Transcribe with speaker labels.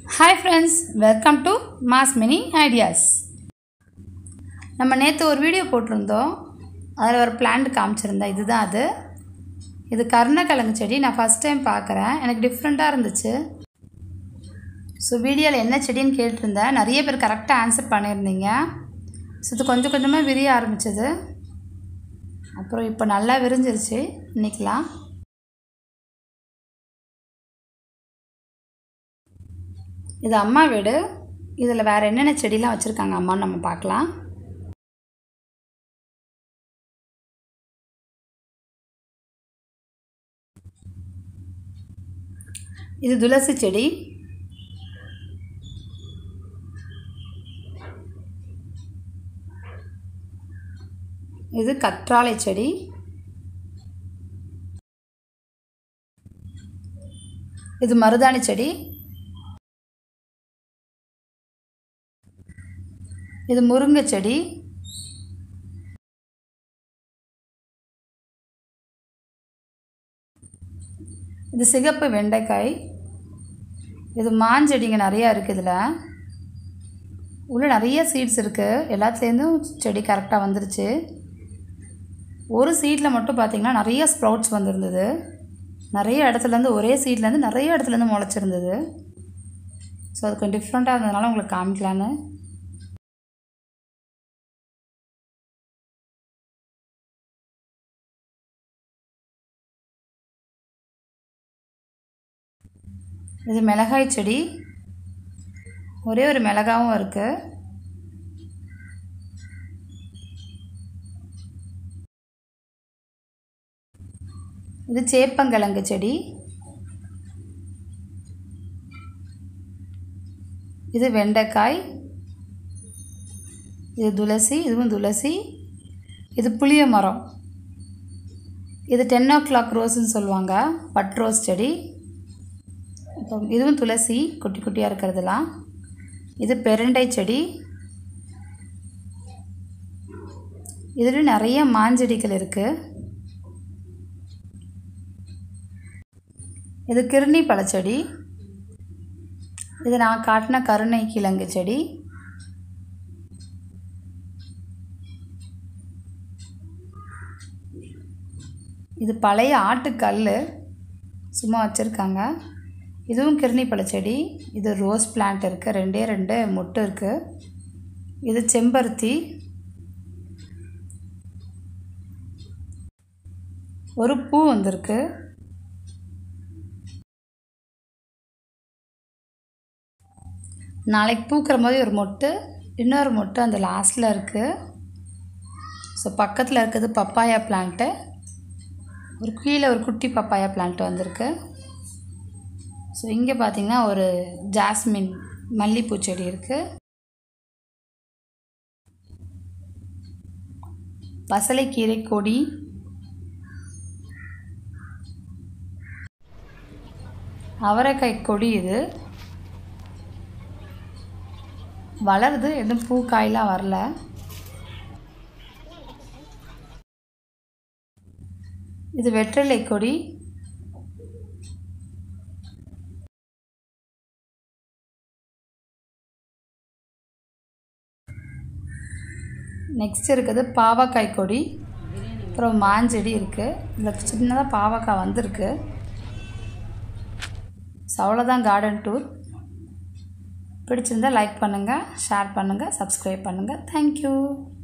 Speaker 1: hi friends welcome to mass mini ideas நம்ம நேற்று ஒரு வீடியோ போட்டிருந்தோம் அதில் ஒரு பிளான்ட் காமிச்சிருந்தேன் இதுதான் அது இது கருணக்கிழங்கு செடி நான் ஃபஸ்ட் டைம் பார்க்குறேன் எனக்கு டிஃப்ரெண்ட்டாக இருந்துச்சு ஸோ வீடியோவில் என்ன செடின்னு கேட்டிருந்தேன் நிறைய பேர் கரெக்டாக ஆன்சர் பண்ணியிருந்தீங்க ஸோ இது கொஞ்சம் கொஞ்சமாக விரிய ஆரம்பிச்சது அப்புறம் இப்போ நல்லா விரிஞ்சிருச்சு இன்னைக்கெலாம் இது அம்மா வீடு இதில் வேறு என்னென்ன செடிலாம் வச்சுருக்காங்க அம்மான்னு நம்ம பார்க்கலாம் இது துளசி செடி இது கற்றாழை செடி இது மருதாணி செடி இது முருங்கை செடி இது சிகப்பு வெண்டைக்காய் இது மாஞ்செடிங்க நிறையா இருக்குது இதில் உள்ளே நிறைய சீட்ஸ் இருக்குது எல்லாத்துலேருந்தும் செடி கரெக்டாக வந்துருச்சு ஒரு சீட்டில் மட்டும் பார்த்திங்கன்னா நிறைய ஸ்ப்ரவுட்ஸ் வந்திருந்தது நிறைய இடத்துலேருந்து ஒரே சீட்லேருந்து நிறைய இடத்துலேருந்து முளைச்சிருந்தது ஸோ அது கொஞ்சம் டிஃப்ரெண்ட்டாக இருந்ததுனால உங்களுக்கு காமிக்கலான்னு இது மிளகாய் செடி ஒரே ஒரு மிளகாவும் இருக்குது இது சேப்பங்கிழங்கு செடி இது வெண்டைக்காய் இது துளசி இதுவும் துளசி இது புளிய மரம் இது டென் ஓ கிளாக் ரோஸ்ன்னு சொல்லுவாங்க பட் ரோஸ் செடி இப்போ இதுவும் துளசி குட்டி குட்டியாக இருக்கிறதுலாம் இது பெருண்டை செடி இதில் நிறைய மாஞ்செடிகள் இருக்குது இது கிருணி பழச்செடி இது நான் காட்டின கருணை கிழங்கு செடி இது பழைய ஆட்டுக்கல் சும்மா வச்சுருக்காங்க இதுவும் கிருணி பழச்செடி இது ரோஸ் பிளான்ட் இருக்குது ரெண்டே ரெண்டு மொட்டு இருக்குது இது செம்பருத்தி ஒரு பூ வந்திருக்கு நாளைக்கு பூக்கிற மாதிரி ஒரு மொட்டு இன்னொரு மொட்டு அந்த லாஸ்ட்டில் இருக்குது ஸோ பக்கத்தில் இருக்கிறது பப்பாயா பிளான்ட்டு ஒரு கீழே ஒரு குட்டி பப்பாயா பிளான்ட் வந்திருக்கு ஸோ இங்கே பார்த்தீங்கன்னா ஒரு ஜாஸ்மின் மல்லிப்பூ செடி இருக்குது பசலைக்கீரை கொடி அவரைக்காய் கொடி இது வளருது எதுவும் பூ காயெலாம் வரல இது வெற்றிலை கொடி நெக்ஸ்ட் இருக்குது பாவக்காய் கொடி அப்புறம் மாஞ்செடி இருக்குது இதில் சின்னதாக பாவக்காய் வந்திருக்கு ஸோ அவ்வளோதான் கார்டன் டூர் பிடிச்சிருந்தால் லைக் பண்ணுங்கள் ஷேர் பண்ணுங்கள் சப்ஸ்கிரைப் பண்ணுங்கள் தேங்க்யூ